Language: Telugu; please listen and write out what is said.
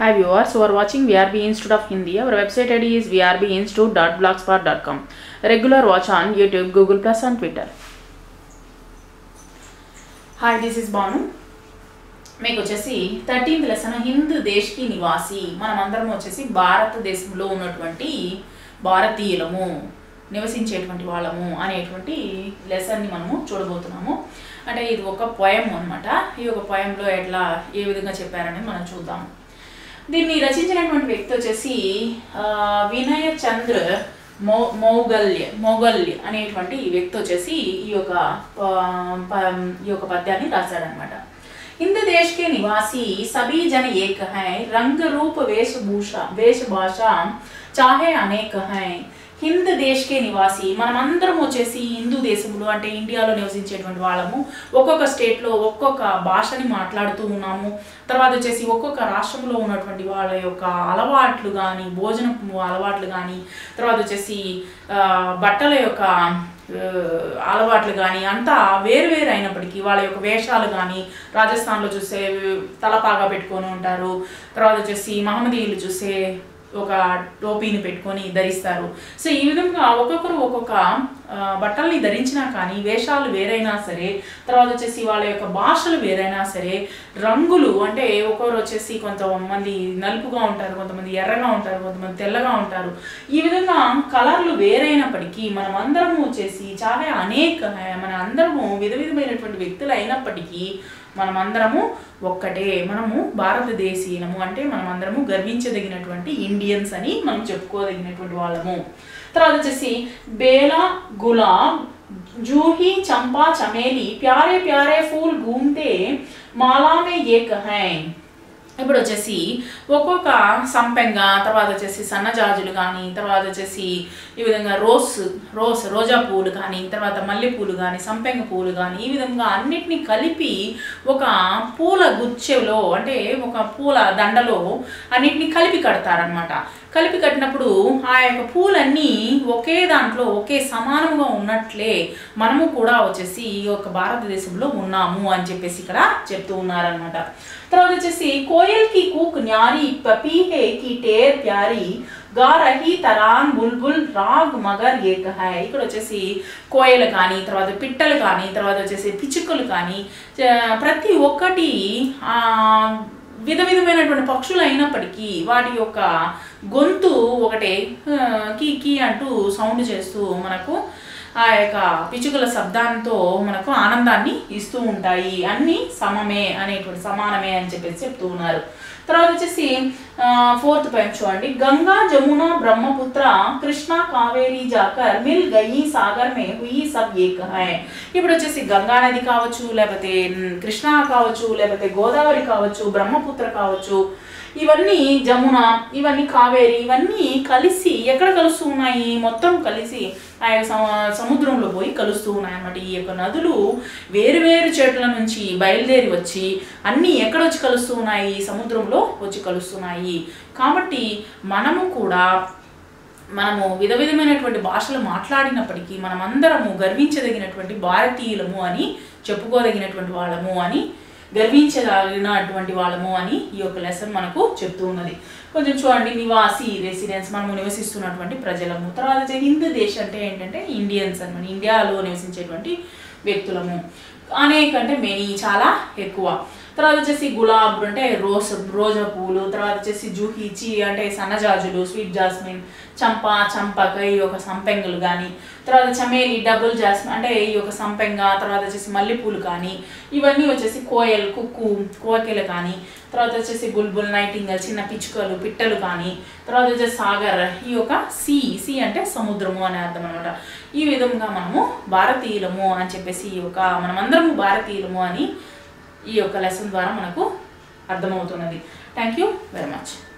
Hi viewers who are watching VRB Institute of Hindi. Our website ID is vrbinstitute.blogspot.com. Regular watch on YouTube, Google Plus and Twitter. Hi this is Bhanu మీకు వచ్చేసి థర్టీన్త్ లెసన్ హింద్ దేశ్కి నివాసి మనం అందరం వచ్చేసి భారతదేశంలో ఉన్నటువంటి భారతీయులము నివసించేటువంటి వాళ్ళము అనేటువంటి లెసన్ని మనము చూడబోతున్నాము అంటే ఇది ఒక పోయం అనమాట ఈ ఒక పోయంలో ఎట్లా ఏ విధంగా చెప్పారనేది మనం చూద్దాం దీన్ని రచించినటువంటి వ్యక్తి వచ్చేసి ఆ, వినయ చంద్ర మో మౌగల్య మౌగల్య అనేటువంటి వ్యక్తి వచ్చేసి ఈ యొక్క ఆ, ప- ఈ యొక్క పద్యాన్ని రాశాడనమాట हिंद देश के निवासी सभी जन एक हैं रंग रूप वेशभूषा वेशभाषा चाहे అనేక हैं హింద్ దేశ్కే నివాసి మనమందరం వచ్చేసి హిందూ దేశంలో అంటే ఇండియాలో నివసించేటువంటి వాళ్ళము ఒక్కొక్క స్టేట్లో ఒక్కొక్క భాషని మాట్లాడుతూ ఉన్నాము తర్వాత వచ్చేసి ఒక్కొక్క రాష్ట్రంలో ఉన్నటువంటి వాళ్ళ యొక్క అలవాట్లు కానీ భోజనపు అలవాట్లు కానీ తర్వాత వచ్చేసి ఆ, బట్టల యొక్క ఆ, అలవాట్లు కానీ అంతా వేరు వేరు అయినప్పటికీ వాళ్ళ యొక్క వేషాలు కానీ రాజస్థాన్లో చూసే తలపాగా పెట్టుకొని ఉంటారు తర్వాత వచ్చేసి మహమ్మదీయులు చూసే ఒక టోపీని పెట్టుకొని ధరిస్తారు సో ఈ విధంగా ఒక్కొక్కరు ఒక్కొక్క ఆ, బట్టల్ని ధరించినా కానీ వేషాలు వేరైనా సరే తర్వాత వచ్చేసి వాళ్ళ యొక్క భాషలు వేరైనా సరే రంగులు అంటే ఒక్కొక్కరు వచ్చేసి కొంతమంది నలుపుగా ఉంటారు కొంతమంది ఎర్రగా ఉంటారు కొంతమంది తెల్లగా ఉంటారు ఈ విధంగా కలర్లు వేరైనప్పటికీ మనం అందరము వచ్చేసి చాలా అనేక మన అందరము విధ విధమైనటువంటి వ్యక్తులు అయినప్పటికీ మనమందరము ఒక్కటే మనము భారతదేశీయులము అంటే మనమందరము గర్వించదగినటువంటి ఇండియన్స్ అని మనం చెప్పుకోదగినటువంటి వాళ్ళము తర్వాత వచ్చేసి బేలా గులాబ్ జూహీ చంపా చమేలి ప్యారే ప్యారే ఫూల్ గూంతే మాలామే ఏక్ హై ఇప్పుడు వచ్చేసి ఒక్కొక్క సంపెంగ తర్వాత వచ్చేసి సన్నజాజులు కానీ తర్వాత వచ్చేసి ఈ విధంగా రోస్ రోస్ రోజా పూలు కానీ తర్వాత మల్లె పూలు కానీ సంపెంగ పూలు కానీ ఈ విధంగా అన్నిటినీ కలిపి ఒక పూల గుచ్చెలో అంటే ఒక పూల దండలో అన్నిటినీ కలిపి కడతారనమాట కలిపి కట్టినప్పుడు ఆ యొక్క పూలన్నీ ఒకే దాంట్లో ఒకే సమానంగా ఉన్నట్లే మనము కూడా వచ్చేసి ఈ యొక్క భారతదేశంలో ఉన్నాము అని చెప్పేసి ఇక్కడ చెప్తూ ఉన్నారనమాట తర్వాత వచ్చేసి కోయల్ కి కూక్ న్యారి పపీహే కి టేర్ ప్యారి గా రహి తరాన్ బుల్బుల్ రాగ్ మగర్ ఏక హై ఇక్కడ వచ్చేసి కోయలు కానీ తర్వాత పిట్టలు కానీ తర్వాత వచ్చేసి పిచ్చుకలు కానీ చ- ప్రతి ఒక్కటి ఆ విధ విధమైనటువంటి పక్షులు అయినప్పటికీ వాటి యొక్క గొంతు ఒకటే ఆ, కీ కీ అంటూ సౌండ్ చేస్తూ మనకు ఆ యొక్క పిచ్చుకల శబ్దంతో మనకు ఆనందాన్ని ఇస్తూ ఉంటాయి అన్నీ సమమే అనేటువంటి సమానమే అని చెప్పేసి చెప్తూ ఉన్నారు తర్వాత వచ్చేసి ఫోర్త్ పాయింట్ చూడండి గంగా జమున బ్రహ్మపుత్ర కృష్ణ కావేరి జాకర్ మిల్ గయి సాగర్ మే హుయి సబ్ ఏక హై ఇప్పుడు వచ్చేసి గంగా నది కావచ్చు లేకపోతే మ్, కృష్ణ కావచ్చు లేకపోతే గోదావరి కావచ్చు బ్రహ్మపుత్ర కావచ్చు ఇవన్నీ జమున ఇవన్నీ కావేరి ఇవన్నీ కలిసి ఎక్కడ కలుస్తూ ఉన్నాయి మొత్తం కలిసి ఆ యొక్క సమ- సముద్రంలో పోయి కలుస్తూ ఉన్నాయి అన్నమాట ఈ యొక్క నదులు వేరు వేరు చెట్ల నుంచి బయలుదేరి వచ్చి అన్నీ ఎక్కడ వచ్చి కలుస్తూ ఉన్నాయి సముద్రంలో వచ్చి కలుస్తున్నాయి కాబట్టి మనము కూడా మనము విధ విధమైనటువంటి భాషలు మాట్లాడినప్పటికీ మనమందరము గర్వించదగినటువంటి భారతీయులము అని చెప్పుకోదగినటువంటి వాళ్ళము అని గర్వించదగినటువంటి వాళ్ళము అని ఈ యొక్క లెసన్ మనకు చెప్తూ ఉన్నది కొంచెం చూడండి నివాసి రెసిడెన్స్ మనము నివసిస్తున్నటువంటి ప్రజలము తర్వాత వచ్చే హిందూ దేశ్ అంటే ఏంటంటే ఇండియన్స్ అనమాట ఇండియాలో నివసించేటువంటి వ్యక్తులము అనేక అంటే మెనీ చాలా ఎక్కువ తర్వాత వచ్చేసి గులాబ్ అంటే రోస్ రోజా పూలు తర్వాత వచ్చేసి జూహీచి అంటే సన్నజాజులు స్వీట్ జాస్మిన్ చంప చంపక ఈ యొక్క సంపెంగలు కానీ తర్వాత చమేలి డబుల్ జాస్మిన్ అంటే ఈ యొక్క సంపెంగ తర్వాత వచ్చేసి మల్లెపూలు కానీ ఇవన్నీ వచ్చేసి కోయల్ కుక్కు కోకిలు కానీ తర్వాత వచ్చేసి బుల్బుల్ నైటింగల్ చిన్న పిచ్చుకలు పిట్టలు కానీ తర్వాత వచ్చేసి సాగర్ ఈ యొక్క సీ సీ అంటే సముద్రము అనే అర్థం అనమాట ఈ విధంగా మనము భారతీయులము అని చెప్పేసి ఈ యొక్క మనమందరము భారతీయులము అని ఈ యొక్క లెసన్ ద్వారా మనకు అర్థమవుతున్నది థ్యాంక్ యూ వెరీ మచ్